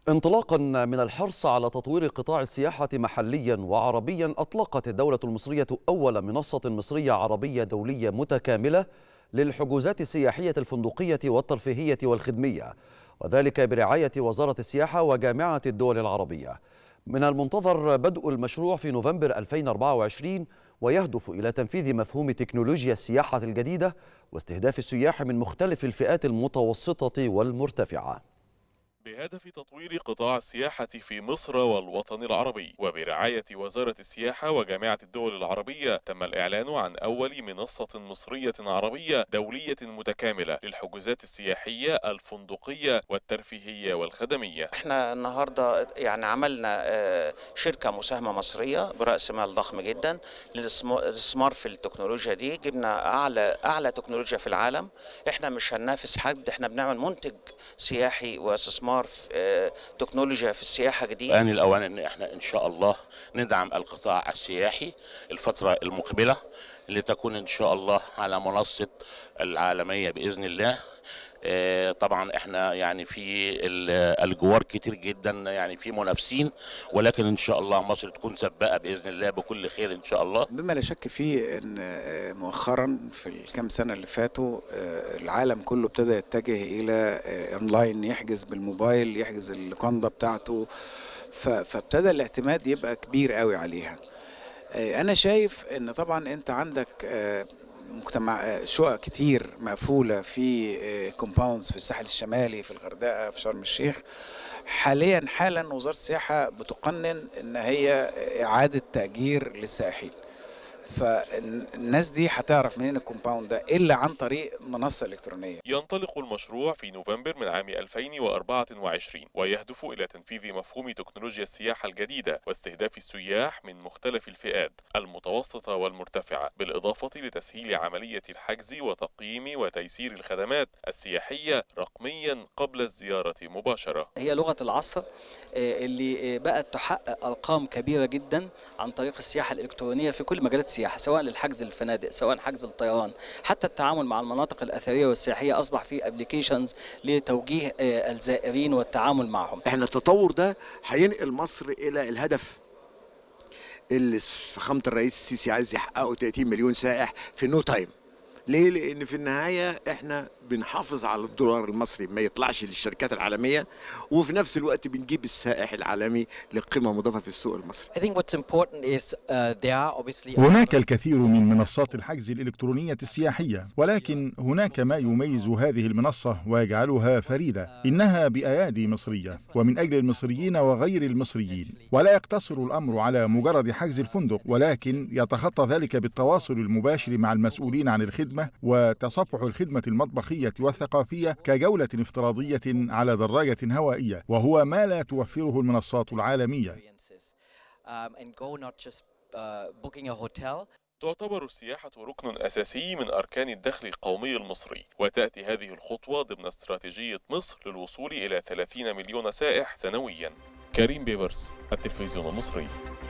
انطلاقا من الحرص على تطوير قطاع السياحة محليا وعربيا أطلقت الدولة المصرية أول منصة مصرية عربية دولية متكاملة للحجوزات السياحية الفندقية والترفيهية والخدمية وذلك برعاية وزارة السياحة وجامعة الدول العربية من المنتظر بدء المشروع في نوفمبر 2024 ويهدف إلى تنفيذ مفهوم تكنولوجيا السياحة الجديدة واستهداف السياح من مختلف الفئات المتوسطة والمرتفعة بهدف تطوير قطاع السياحة في مصر والوطن العربي وبرعاية وزارة السياحة وجامعة الدول العربية تم الإعلان عن أول منصة مصرية عربية دولية متكاملة للحجوزات السياحية الفندقية والترفيهية والخدمية احنا النهارده يعني عملنا آه، شركه مساهمه مصريه براس مال ضخم جدا للاستثمار في التكنولوجيا دي جبنا اعلى اعلى تكنولوجيا في العالم احنا مش هننافس حد احنا بنعمل منتج سياحي واستثمار في آه، تكنولوجيا في السياحه جديد آن الأوان أن احنا إن شاء الله ندعم القطاع السياحي الفترة المقبلة لتكون إن شاء الله على منصة العالمية بإذن الله آه، طبعا احنا يعني في ال- الجوار كتير جدا يعني في منافسين ولكن ان شاء الله مصر تكون سباقه باذن الله بكل خير ان شاء الله بما لا شك فيه ان آه، مؤخرا في الكام سنه اللي فاتوا آه، العالم كله ابتدى يتجه الى آه، اونلاين يحجز بالموبايل يحجز اللوكاندا بتاعته ف- فابتدى الاعتماد يبقى كبير قوي عليها آه، انا شايف ان طبعا انت عندك آه، مجتمع آه، شقق كتير مقفوله في كومباوندز في الساحل الشمالي في الغردقه في شرم الشيخ حاليا حالا وزاره السياحه بتقنن ان هي اعاده تاجير للسائحين فالناس دي هتعرف منين الكومباوند ده الا عن طريق منصه الكترونيه ينطلق المشروع في نوفمبر من عام 2024 ويهدف إلى تنفيذ مفهوم تكنولوجيا السياحة الجديدة واستهداف السياح من مختلف الفئات المتوسطة والمرتفعة بالإضافة لتسهيل عملية الحجز وتقييم وتيسير الخدمات السياحية رقميا قبل الزيارة مباشرة هي لغة العصر آه، اللي آه، بقت تحقق أرقام كبيرة جدا عن طريق السياحة الإلكترونية في كل مجالات السياحة سواء للحجز الفنادق سواء حجز الطيران حتى التعامل مع المناطق الأثرية والسياحية أصبح في ابلكيشنز لتوجيه آه، الزائرين والتعامل معهم احنا التطور ده هينقل مصر الى الهدف اللي فخامه الرئيس السيسي عايز يحققه 30 مليون سائح في نو تايم ليه؟ لأن في النهاية احنا بنحافظ على الدولار المصري ما يطلعش للشركات العالمية وفي نفس الوقت بنجيب السائح العالمي لقيمة مضافة في السوق المصري. I think what's important is uh, there are obviously هناك الكثير من منصات الحجز الإلكترونية السياحية ولكن هناك ما يميز هذه المنصة ويجعلها فريدة إنها بأيادي مصرية ومن أجل المصريين وغير المصريين ولا يقتصر الأمر على مجرد حجز الفندق ولكن يتخطى ذلك بالتواصل المباشر مع المسؤولين عن الخدمة وتصفح الخدمة المطبخية والثقافية كجولة افتراضية على دراجة هوائية وهو ما لا توفره المنصات العالمية experiences um, and go not just uh, booking a hotel تعتبر السياحة ركن أساسي من أركان الدخل القومي المصري وتأتي هذه الخطوة ضمن استراتيجية مصر للوصول إلى 30 مليون سائح سنويا كريم بيبرس التلفزيون المصري